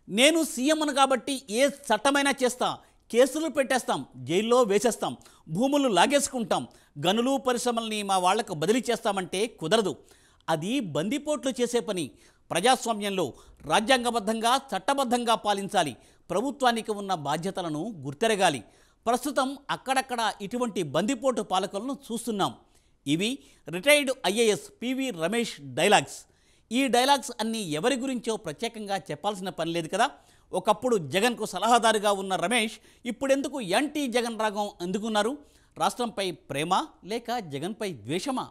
నేను సీఎంను కాబట్టి ఏ చట్టమైనా చేస్తా కేసులు పెట్టేస్తాం జైల్లో వేసేస్తాం భూములు లాగేసుకుంటాం గనులు పరిశ్రమల్ని మా వాళ్లకు బదిలీ చేస్తామంటే కుదరదు అది బందిపోట్లు చేసే పని ప్రజాస్వామ్యంలో రాజ్యాంగబద్ధంగా చట్టబద్ధంగా పాలించాలి ప్రభుత్వానికి ఉన్న బాధ్యతలను గుర్తెరగాలి ప్రస్తుతం అక్కడక్కడ ఇటువంటి బందిపోటు పాలకులను చూస్తున్నాం ఇవి retired IAS P V Ramesh dialogues ఈ డైలాగ్స్ అన్నీ ఎవరి గురించో ప్రత్యేకంగా చెప్పాల్సిన పని లేదు కదా ఒకప్పుడు జగన్కు సలహాదారుగా ఉన్న రమేష్ ఇప్పుడెందుకు యాంటీ జగన్ రాగం ఎందుకున్నారు రాష్ట్రంపై ప్రేమ లేక జగన్పై ద్వేషమా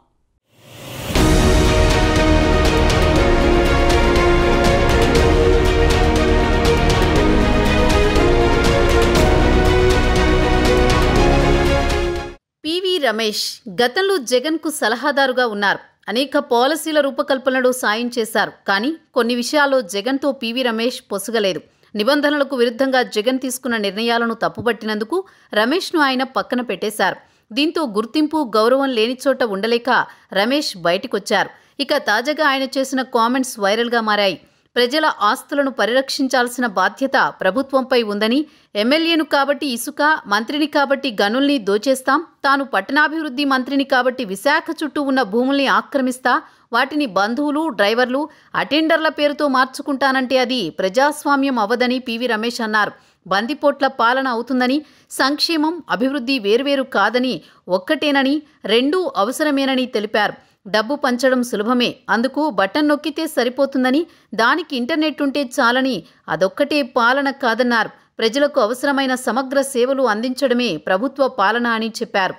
పివి రమేష్ గతంలో జగన్కు సలహాదారుగా ఉన్నారు అనేక పాలసీల రూపకల్పనలో సాయం చేశారు కానీ కొన్ని విషయాల్లో జగన్తో పివి రమేష్ పొసగలేదు నిబంధనలకు విరుద్ధంగా జగన్ తీసుకున్న నిర్ణయాలను తప్పుపట్టినందుకు రమేష్ను ఆయన పక్కన పెట్టేశారు దీంతో గుర్తింపు గౌరవం లేని చోట ఉండలేక రమేష్ బయటికొచ్చారు ఇక తాజాగా ఆయన చేసిన కామెంట్స్ వైరల్గా మారాయి ప్రజల ఆస్తులను పరిరక్షించాల్సిన బాధ్యత ప్రభుత్వంపై ఉందని ఎమ్మెల్యేను కాబట్టి ఇసుక మంత్రిని కాబట్టి గనుల్ని దోచేస్తాం తాను పట్టణాభివృద్ధి మంత్రిని కాబట్టి విశాఖ చుట్టూ ఉన్న భూముల్ని ఆక్రమిస్తా వాటిని బంధువులు డ్రైవర్లు అటెండర్ల పేరుతో మార్చుకుంటానంటే అది ప్రజాస్వామ్యం అవ్వదని పివి రమేష్ అన్నారు బందిపోట్ల పాలన అవుతుందని సంక్షేమం అభివృద్ధి వేర్వేరు కాదని ఒక్కటేనని రెండూ అవసరమేనని తెలిపారు డబ్బు పంచడం సులభమే అందుకు బటన్ నొక్కితే సరిపోతుందని దానికి ఇంటర్నెట్ ఉంటే చాలని అదొక్కటే పాలన కాదన్నారు ప్రజలకు అవసరమైన సమగ్ర సేవలు అందించడమే ప్రభుత్వ పాలన అని చెప్పారు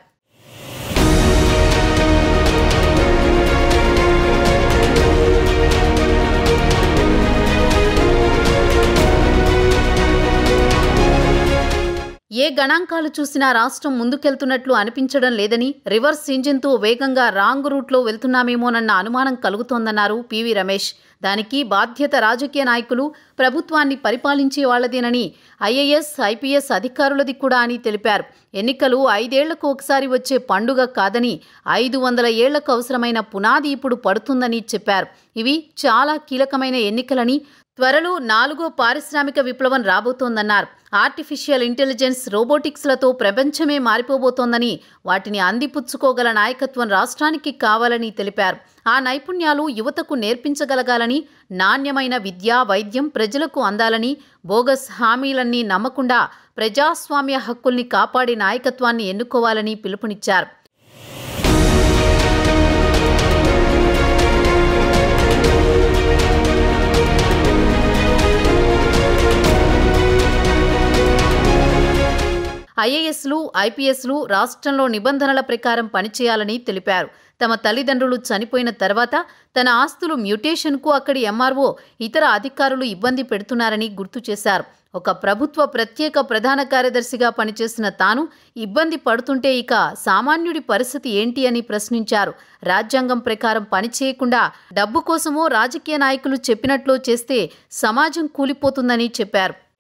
ఏ గణాంకాలు చూసినా రాష్ట్రం ముందుకెళ్తున్నట్లు అనిపించడం లేదని రివర్స్ ఇంజిన్తో వేగంగా రాంగ్ రూట్లో వెళ్తున్నామేమోనన్న అనుమానం కలుగుతోందన్నారు పివి రమేష్ దానికి బాధ్యత రాజకీయ నాయకులు ప్రభుత్వాన్ని పరిపాలించే వాళ్లదేనని ఐఏఎస్ ఐపీఎస్ అధికారులది కూడా అని తెలిపారు ఎన్నికలు ఐదేళ్లకు ఒకసారి వచ్చే పండుగ కాదని ఐదు వందల ఏళ్లకు అవసరమైన పునాది ఇప్పుడు పడుతుందని చెప్పారు ఇవి చాలా కీలకమైన ఎన్నికలని త్వరలో నాలుగో పారిశ్రామిక విప్లవం రాబోతోందన్నారు ఆర్టిఫిషియల్ ఇంటెలిజెన్స్ రోబోటిక్స్లతో ప్రపంచమే మారిపోబోతోందని వాటిని అందిపుచ్చుకోగల నాయకత్వం రాష్ట్రానికి కావాలని తెలిపారు ఆ నైపుణ్యాలు యువతకు నేర్పించగలగాలని నాణ్యమైన విద్య వైద్యం ప్రజలకు అందాలని బోగస్ హామీలన్నీ నమ్మకుండా ప్రజాస్వామ్య హక్కుల్ని కాపాడే నాయకత్వాన్ని ఎన్నుకోవాలని పిలుపునిచ్చారు ఐఏఎస్లు ఐపీఎస్లు రాష్ట్రంలో నిబంధనల ప్రకారం పనిచేయాలని తెలిపారు తమ తల్లిదండ్రులు చనిపోయిన తర్వాత తన ఆస్తులు మ్యూటేషన్కు అక్కడి ఎంఆర్ఓ ఇతర అధికారులు ఇబ్బంది పెడుతున్నారని గుర్తు చేశారు ఒక ప్రభుత్వ ప్రత్యేక ప్రధాన కార్యదర్శిగా పనిచేసిన తాను ఇబ్బంది పడుతుంటే ఇక సామాన్యుడి పరిస్థితి ఏంటి అని ప్రశ్నించారు రాజ్యాంగం ప్రకారం పనిచేయకుండా డబ్బు కోసమో రాజకీయ నాయకులు చెప్పినట్లు చేస్తే సమాజం కూలిపోతుందని చెప్పారు